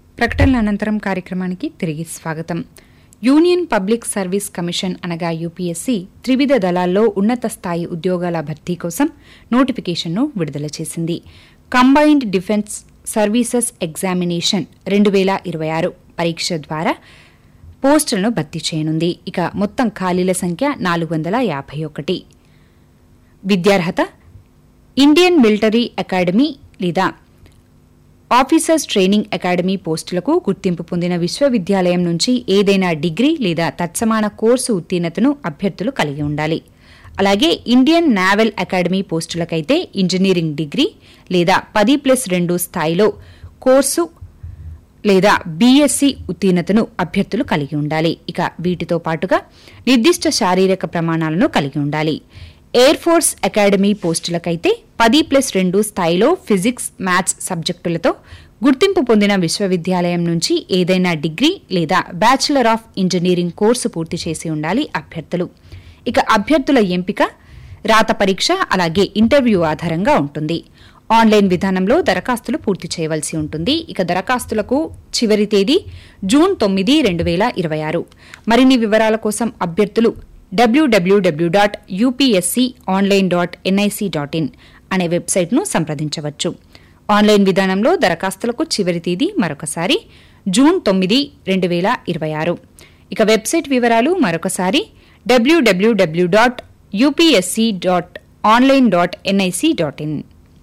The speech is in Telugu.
ప్రకటనల అనంతరం కార్యక్రమానికి తిరిగి స్వాగతం యూనియన్ పబ్లిక్ సర్వీస్ కమిషన్ అనగా యూపీఎస్సీ త్రివిధ దళాల్లో ఉన్నత స్థాయి ఉద్యోగాల భర్తీ కోసం నోటిఫికేషన్ను విడుదల చేసింది కంబైన్డ్ డిఫెన్స్ సర్వీసెస్ ఎగ్జామినేషన్ రెండు వేల ఇరవై ఆరు పరీక్ష ద్వారా పోస్టులను భర్తీ చేయనుంది ఇక మొత్తం ఖాళీల సంఖ్య నాలుగు వందల యాభై ఒకటి విద్యార్హత ఇండియన్ మిలిటరీ అకాడమీ లేదా ఆఫీసర్స్ ట్రైనింగ్ అకాడమీ పోస్టులకు గుర్తింపు పొందిన విశ్వవిద్యాలయం నుంచి ఏదైనా డిగ్రీ లేదా తత్సమాన కోర్సు ఉత్తీర్ణతను అభ్యర్థులు కలిగి ఉండాలి అలాగే ఇండియన్ నావల్ అకాడమీ పోస్టులకైతే ఇంజనీరింగ్ డిగ్రీ లేదా పది ప్లస్ రెండు స్థాయిలో కోర్సు లేదా బీఎస్సీ ఉత్తీర్ణతను అభ్యర్థులు కలిగి ఉండాలి ఇక వీటితో పాటుగా నిర్దిష్ట శారీరక ప్రమాణాలను కలిగి ఉండాలి ఎయిర్ ఫోర్స్ అకాడమీ పోస్టులకైతే పది ప్లస్ రెండు స్థాయిలో ఫిజిక్స్ మ్యాథ్స్ సబ్జెక్టులతో గుర్తింపు పొందిన విశ్వవిద్యాలయం నుంచి ఏదైనా డిగ్రీ లేదా బ్యాచిలర్ ఆఫ్ ఇంజనీరింగ్ కోర్సు పూర్తి చేసి ఉండాలి అభ్యర్థులు ఇక అభ్యర్థుల ఎంపిక రాత పరీక్ష అలాగే ఇంటర్వ్యూ ఆధారంగా ఉంటుంది ఆన్లైన్ విధానంలో దరఖాస్తులు పూర్తి చేయవలసి ఉంటుంది ఇక దరఖాస్తులకు చివరి తేదీ జూన్ తొమ్మిది రెండు వేల ఇరవై ఆరు మరిన్ని వివరాల కోసం అభ్యర్థులు డబ్ల్యూడబ్ల్యూడబ్ల్యూ dot UPSC online dot NIC dot in అనే వెబ్సైట్ను సంప్రదించవచ్చు ఆన్లైన్ విధానంలో దరఖాస్తులకు చివరి తేదీ మరొకసారి జూన్ తొమ్మిది రెండు వేల ఇరవై ఆరు ఇక వెబ్సైట్ వివరాలు మరొకసారి డబ్ల్యూడబ్ల్యూడబ్ల్యూ dot UPSC dot online dot NIC dot in